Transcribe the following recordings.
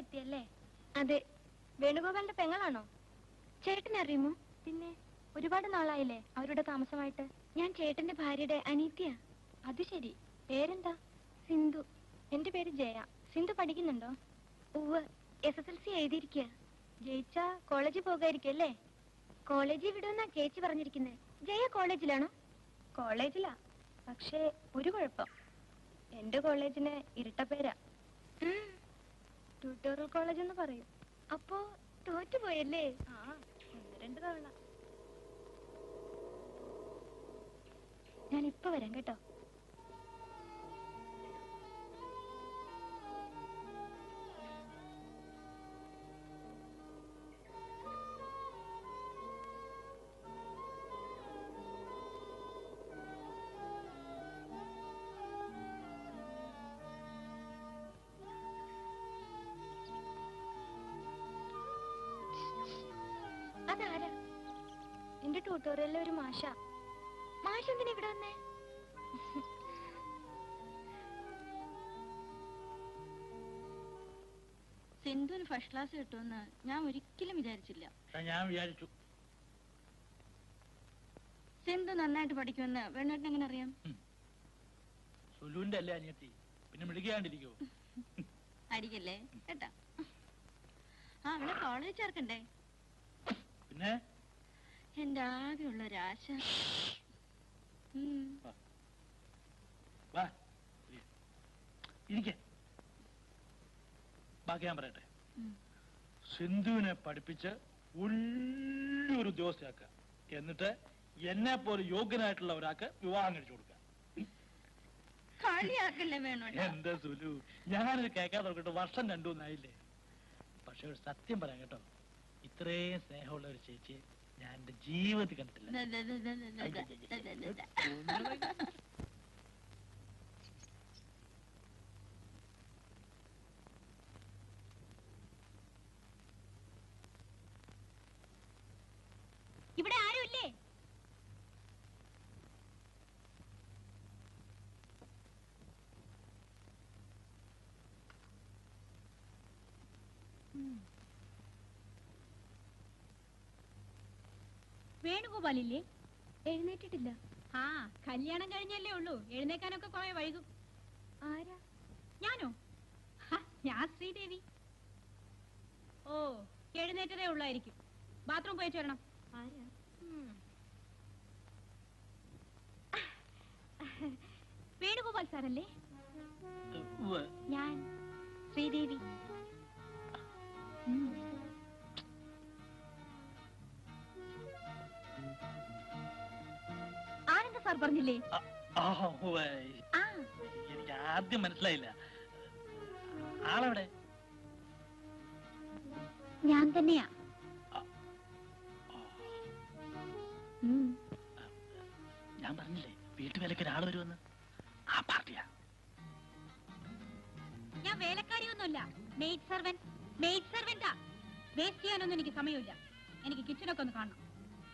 എത്തിയല്ലേ അതെ വേണുഗോപാലിന്റെ പെങ്ങളാണോ ചേട്ടനെ അറിയുമോ പിന്നെ ഒരുപാട് നാളായില്ലേ അവരുടെ താമസമായിട്ട് ഞാൻ ചേട്ടന്റെ ഭാര്യയുടെ അനീത്യ അത് ശരി പേരെന്താ സിന്ധു എന്റെ പേര് ജയ സിന്ധു പഠിക്കുന്നുണ്ടോ ഉവ് എസ് എസ് എൽ സി എഴുതിയിരിക്കുക ജയിച്ച കോളേജിൽ പോകായിരിക്കും അല്ലേ കോളേജിൽ വിടുമെന്നാ ചേച്ചി പറഞ്ഞിരിക്കുന്നത് ജയ കോളേജിലാണോ കോളേജിലാ പക്ഷേ ഒരു കുഴപ്പം എന്റെ കോളേജിന് ഇരട്ടപ്പേരാ ട്യൂട്ടോറിയൽ കോളേജ് എന്ന് പറയും അപ്പോ തോറ്റുപോയല്ലേ ആ ഒന്ന് രണ്ട് തവണ ഞാൻ ഇപ്പൊ വരാം കേട്ടോ അതാരാ എന്റെ ട്യൂട്ടോറിയലിലെ ഒരു മാഷ മാഷ എന്തിനാ ഇവിടെ വന്നേ സിന്ധുവിന് ഫസ്റ്റ് ക്ലാസ് കിട്ടുമെന്ന് ഞാൻ ഒരിക്കലും വിചാരിച്ചില്ല ഞാൻ വിചാരിച്ചു സിന്ധു നന്നായിട്ട് പഠിക്കുമെന്ന് വേണേട്ടൻ എങ്ങനെ അറിയാം സുലുവിന്റെ അല്ലേ അനിയത്തി പിന്നെ മിടുകയാണ്ടിരിക്കോ അടിക്കല്ലേ കേട്ടാ ആ അവളെ കോളേജ് ചേർക്കണ്ടേ പിന്നെ എന്റെ ആകെയുള്ള ഒരാശ ഉം. വാ ഇരിക്കെ ബാക്കി ഞാൻ പറയട്ടെ ഉം. സിന്ധുവിനെ പഠിപ്പിച്ച് വലിയൊരു ഉദ്യോഗസ്ഥയാക്കുക എന്നിട്ട് എന്നെ പോലെ യോഗ്യനായിട്ടുള്ള ഒരാൾക്ക് വിവാഹം കഴിച്ചു കൊടുക്കുക കളിയാക്കല്ലേ വേണോട്ടാ എന്റെ സുലു ഞാനിത് കേൾക്കാൻ തുടങ്ങിട്ട് വർഷം രണ്ടു മൂന്നായില്ലേ പക്ഷെ ഒരു സത്യം പറയാം കേട്ടോ ഇത്രയും സ്നേഹമുള്ള ഒരു ചേച്ചിയെ ഞാൻ എന്റെ ജീവിതത്തിൽ കണ്ടിട്ടില്ല ഇവിടെ ആരുമില്ലേ വേണുഗോപാലില്ലേ എഴുന്നേറ്റിട്ടില്ല ആ കല്യാണം കഴിഞ്ഞല്ലേ ഉള്ളൂ എഴുന്നേക്കാനൊക്കെ കുറെ വൈകും ആരാ ഞാനോ ഹ, ഞാൻ ശ്രീദേവി ഓ എഴുന്നേറ്റതേ ഉള്ളായിരിക്കും ബാത്റൂം പോയി വരണം ആരാ വേണുഗോപാൽ സാറല്ലേ ഉവ്വ്. ഞാൻ ശ്രീദേവി ഉം. ആനന്ദ സാർ പറഞ്ഞില്ലേ ആ, ഉവ്വ്. ആ എനിക്ക് ആദ്യം മനസ്സിലായില്ല ആളെവിടെ ഞാൻ തന്നെയാ ആ, ഉം. ഞാൻ പറഞ്ഞില്ലേ വീട്ടുവേലയ്ക്ക് ഒരാൾ വരുമെന്ന് ആ പാർട്ടിയാ ഞാൻ വേലക്കാരിയൊന്നുമല്ല മെയ്ഡ് സർവന്റ് മെയ്ഡ് സർവന്റാ വേസ്റ്റ് ചെയ്യാനൊന്നും എനിക്ക് സമയമില്ല എനിക്ക് കിച്ചണൊക്കെ ഒന്ന് കാണണം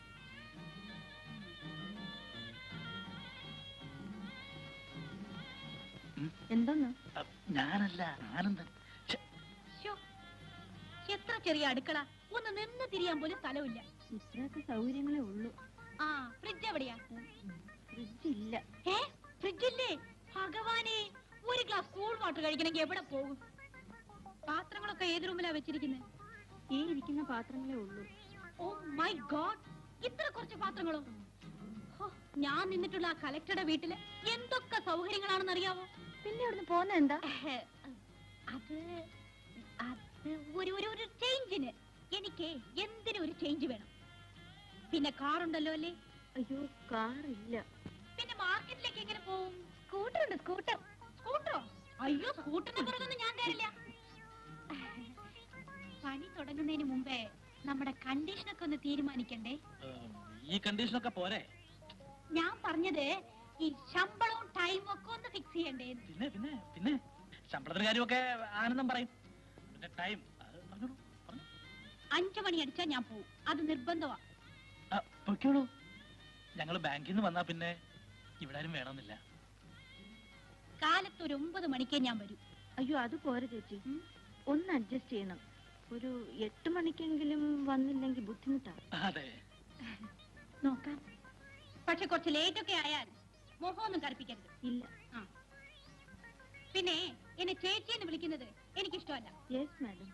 എന്തോന്ന് ആ, ഞാനല്ല ആനന്ദൻ ഛെ, ശ്ശോ, എത്ര ചെറിയ അടുക്കള ഒന്ന് നിന്ന് തിരിയാൻ പോലും സ്ഥലമില്ല ഇത്രയൊക്കെ സൗകര്യങ്ങളേ ഉള്ളൂ ആ ഫ്രിഡ്ജ് എവിടെയാ ഫ്രിഡ്ജ് ഇല്ല ഏ ഫ്രിഡ്ജില്ലേ ഭഗവാനെ ഒരു ഗ്ലാസ് കൂൾ വാട്ടർ കഴിക്കണമെങ്കിൽ എവിടെ പോകും പാത്രങ്ങളൊക്കെ ഏത് റൂമിലാ വെച്ചിരിക്കുന്നത് ഈ ഇരിക്കുന്ന പാത്രങ്ങളേ ഉള്ളൂ ഓ മൈ ഗോഡ് ഇത്ര കുറച്ച് പാത്രങ്ങളോ ഹോ, ഞാൻ നിന്നിട്ടുള്ള ആ കലക്ടറുടെ വീട്ടില് എന്തൊക്കെ സൗകര്യങ്ങളാണെന്ന് അറിയാവോ പിന്നെ അവിടുന്ന് പോന്ന എന്താ അത് അത് ഒരു ഒരു ഒരു ചേഞ്ചിന് എനിക്ക് എന്തിനും ഒരു ചേഞ്ച് വേണം പിന്നെ കാറുണ്ടല്ലോ അല്ലേ അയ്യോ കാറില്ല പിന്നെ മാർക്കറ്റിലേക്ക് എങ്ങനെ പോവും സ്കൂട്ടർ ഉണ്ട് സ്കൂട്ടർ സ്കൂട്ടറോ അയ്യോ സ്കൂട്ടറിന്റെ പുറകൊന്നും ഞാൻ കയറില്ല പണി തുടങ്ങുന്നതിന് മുമ്പേ നമ്മുടെ കണ്ടീഷനൊക്കെ ഒന്ന് തീരുമാനിക്കണ്ടേ ആ, ഈ കണ്ടീഷനൊക്കെ പോരെ ഞാൻ പറഞ്ഞത് ഈ ശമ്പളവും ടൈമും ഒക്കെ ഒന്ന് ഫിക്സ് ചെയ്യണ്ടേ പിന്നെ പിന്നെ പിന്നെ ശമ്പളത്തിന്റെ കാര്യമൊക്കെ ആനന്ദം പറയും പിന്നെ ടൈം അത് പറഞ്ഞോളൂ പറഞ്ഞോ. അഞ്ചു മണി അടിച്ചാ ഞാൻ പോവും അത് നിർബന്ധമാ ആ, പൊയ്ക്കോളൂ ഞങ്ങൾ ബാങ്കിൽ നിന്ന് വന്നാ പിന്നെ ഇവിടെ ആരും വേണമെന്നില്ല കാലത്ത് ഒരു ഒമ്പത് മണിക്കേ ഞാൻ വരൂ അയ്യോ അത് പോരെ ചേച്ചി ഒന്ന് അഡ്ജസ്റ്റ് ചെയ്യണം ഒരു എട്ട് മണിക്കെങ്കിലും വന്നില്ലെങ്കിൽ ബുദ്ധിമുട്ടാ അതെ നോക്കാം പക്ഷെ കുറച്ച് ലേറ്റ് ഒക്കെ ആയാൽ മുഖമൊന്നും കറുപ്പിക്കരുത് ഇല്ല ആ പിന്നെ എന്നെ ചേച്ചി എന്ന് വിളിക്കുന്നത് എനിക്കിഷ്ടമല്ല യെസ് മാഡം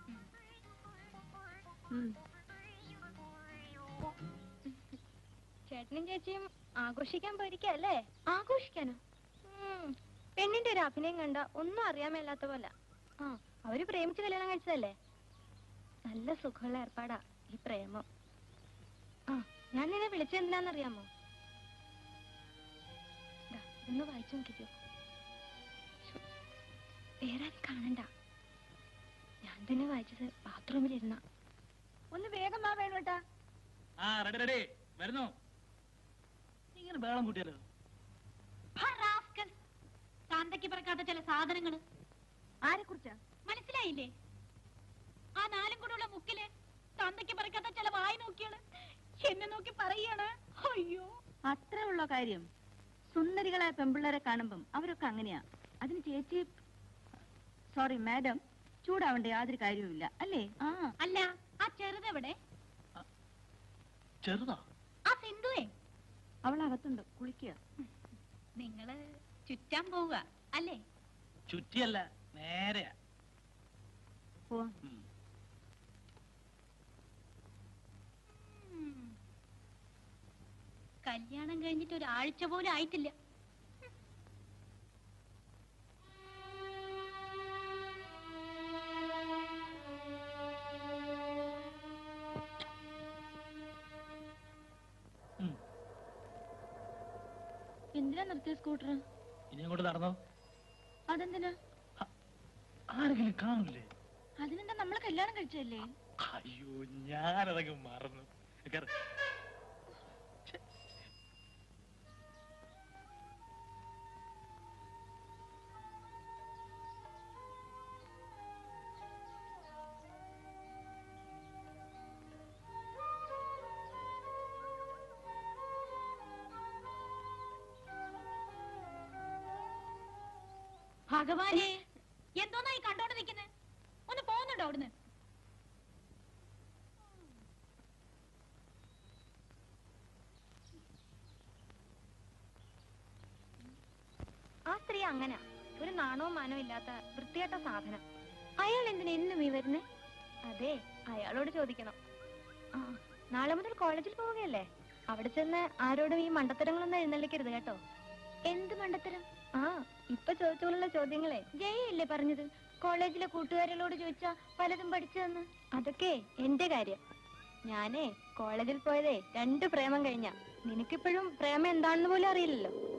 ചേട്ടനും ചേച്ചിയും ആഘോഷിക്കാൻ പോയിരിക്കല്ലേ ആഘോഷിക്കാനോ ഉം, പെണ്ണിന്റെ ഒരു അഭിനയം കണ്ട ഒന്നും അറിയാൻ മേലാത്ത പോലെ ആ അവര് പ്രേമിച്ച് കല്യാണം കഴിച്ചതല്ലേ നല്ല സുഖമുള്ള ഏർപ്പാടാ ഈ പ്രേമം ആ ഞാൻ നിന്നെ വിളിച്ചെന്തിനാന്നറിയാമോ ദാ, ഇതൊന്ന് വായിച്ചു നോക്കിക്കോ ശ്ശോ, വേറെ ആരും കാണണ്ട ഞാൻ തന്നെ വായിച്ചത് ബാത്റൂമിലിരുന്ന ഒന്ന് വേഗം വാ വേണോട്ടാ ആ റെഡി റെഡി വരുന്നു ഇങ്ങനെ ബേളം കൂട്ടിയാലോ താന്തയ്ക്ക് പറക്കാത്ത ചില സാധനങ്ങള് ആരെ കുറിച്ചാ മനസ്സിലായില്ലേ ആ നാലും കൂടെയുള്ള മുക്കില് തന്തയ്ക്ക് പറക്കാത്ത ചില വായി നോക്കിയാണ് എന്നെ നോക്കി പറയാണ് അയ്യോ അത്രേ ഉള്ള കാര്യം സുന്ദരികളായ പെമ്പിള്ളേരെ കാണുമ്പം അവരൊക്കെ അങ്ങനെയാ അതിന് ചേച്ചി സോറി മാഡം ചൂടാവേണ്ട യാതൊരു കാര്യവുമില്ല അല്ലേ ആ അല്ല ആ ചെറുതെവിടെ ചെറുതാ ആ സിന്ധുവേ അവൾ അകത്തുണ്ട് കുളിക്കുക നിങ്ങള് ചുറ്റാൻ പോവുക അല്ലേ ചുറ്റിയല്ല നേരെയാ പോവാം ഉം. ഉം. കല്യാണം കഴിഞ്ഞിട്ട് ഒരാഴ്ച പോലും ആയിട്ടില്ല ഉം. എന്തിനാ നിർത്തിയ സ്കൂട്ടർ ഇനി അങ്ങോട്ട് നടന്നോ അതെന്തിനാ ആരെങ്കിലും കാണില്ലേ അതിനെന്താ നമ്മളെ കല്യാണം കഴിച്ചല്ലേ അയ്യോ ഞാനതങ്ങ് മറന്നു കേറ്. ഭഗവാനെ എന്തോന്നായി കണ്ടോണ്ട് നിൽക്കുന്നത് ഒന്ന് പോകുന്നുണ്ടോ അവിടുന്ന് ആ സ്ത്രീ അങ്ങനെ ഒരു നാണവും മാനവും ഇല്ലാത്ത വൃത്തികെട്ട സാധനം അയാൾ എന്തിനാ എന്നും ഈ വരുന്നേ അതെ അയാളോട് ചോദിക്കണം ആ നാളെ മുതൽ കോളേജിൽ പോവുകയല്ലേ അവിടെ ചെന്ന് ആരോടും ഈ മണ്ടത്തരങ്ങളൊന്നും എഴുന്നള്ളിക്കരുത് കേട്ടോ എന്ത് മണ്ടത്തരം ആ ഇപ്പൊ ചോദിച്ചോളുള്ള ചോദ്യങ്ങളെ ജയല്ലേ പറഞ്ഞത് കോളേജിലെ കൂട്ടുകാരികളോട് ചോദിച്ചാ പലതും പഠിച്ചതെന്ന് അതൊക്കെ എന്റെ കാര്യം ഞാനേ കോളേജിൽ പോയതേ രണ്ട് പ്രേമം കഴിഞ്ഞ നിനക്കിപ്പോഴും പ്രേമം എന്താണെന്ന് പോലും അറിയില്ലല്ലോ